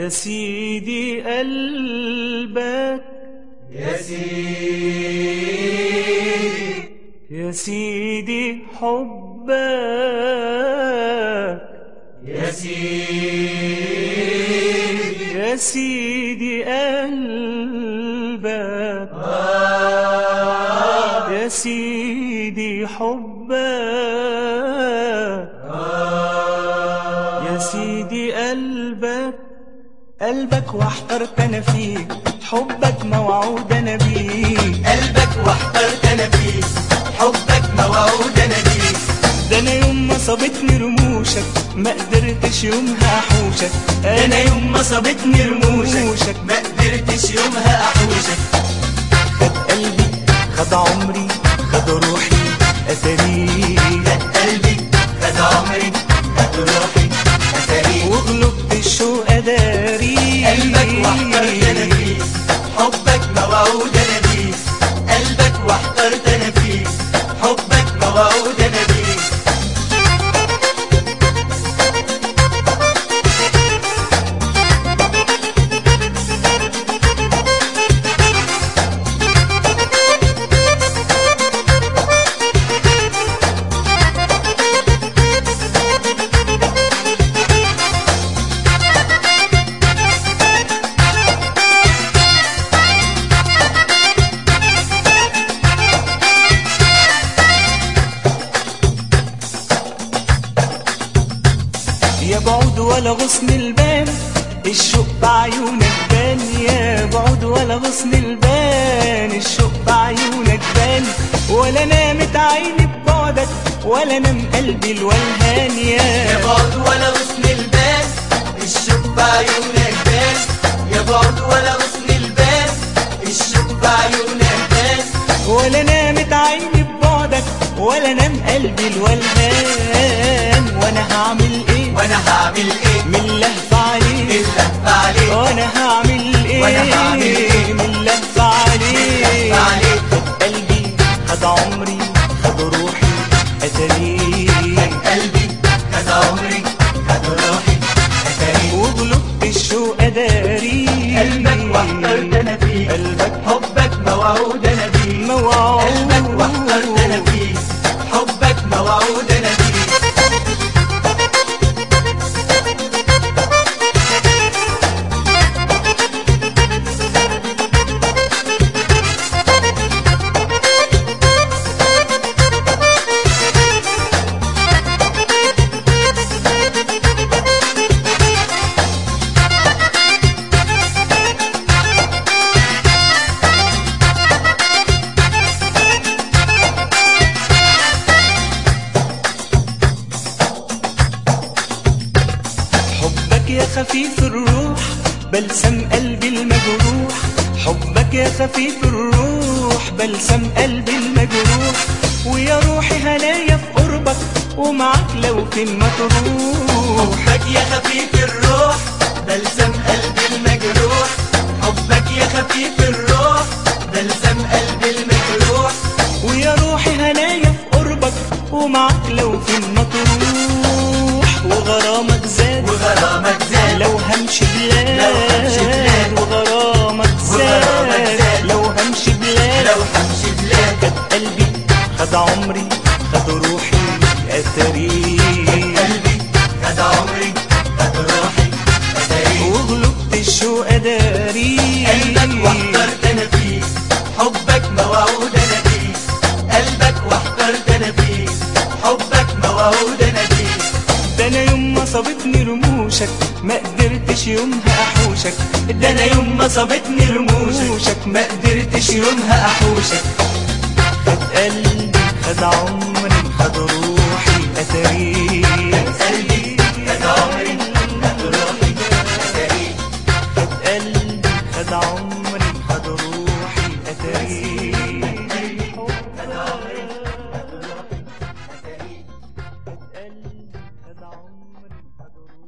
يا سيدي قلبك يا سيدي يا سيدي حبك يا سيدي يا سيدي قلبك يا سيدي حبك يا سيدي قلبك قلبك واحترت انا فيك حبك موعود انا بيك قلبك واحترت انا فيك حبك موعود انا بيك ده انا يوم ما صابتني رموشك ما قدرتش يومها احوشك انا يوم ما صابتني رموشك ما قدرتش يومها احوشك خد قلبي خد عمري خد روحي اثري خد قلبي خد عمري خد روحي اثري وغلبت الشوق اداري قلبك واحترت انا فيك حبك موعود انا بيك قلبك واحترت انا فيك حبك موعود انا بيك يا بعود ولا غصن البان الشوق بعيونك بان يا بعود ولا غصن البان الشوق بعيونك بان ولا نامت عيني ببعدك ولا نام قلبي الولهان يا يا بعد ولا غصن البال الشوق بعيونك بان يا بعد ولا غصن البال الشوق بعيونك بان ولا نامت عيني ببعدك ولا نام قلبي الولهان وانا هعمل ايه وانا هعمل ايه من لهف عليك اللهف عليك وانا هعمل ايه وأنا هعمل إيه؟ من لهف عليك اللهف عليك قلبي خد عمري خد روحي اتاري خد قلبي خد عمري خد روحي اتاري وغلبت الشوق اداري قلبك واحترت انا فيك قلبك حبك موعود انا بيك موعود قلبك واحترت انا فيك حبك موعود انا بيك حبك يا خفيف الروح بلسم قلبي المجروح حبك يا خفيف الروح بلسم قلبي المجروح ويا روحي هنايا في قربك ومعاك لو فين ما تروح حبك يا خفيف الروح بلسم قلبي المجروح حبك يا خفيف الروح بلسم قلبي المجروح ويا روحي هنايا في قربك ومعاك لو فين ما تروح وغرامك زاد وغرامك زاد لو همشي بلاد لو همشي بلاد. وغرامك وغرامك زاد زاد. لو همشي بلاد لو همشي بلاد خد قلبي خد عمري خد روحي أثري قلبي خد عمري خد روحي اتاري وغلبت الشوق أداري قلبك واحترت انا فيك حبك موعود انا فيك قلبك واحترت انا فيك حبك موعود انا فيك ده أنا يوم ما صابتني رموشك ما قدرتش يومها أحوشك ده انا يوم ما صابتني رموشك ما قدرتش يومها احوشك خد قلبي خد عمري خد روحي أثري قلبي خد عمري خد روحي اتاري خد قلبي خد عمري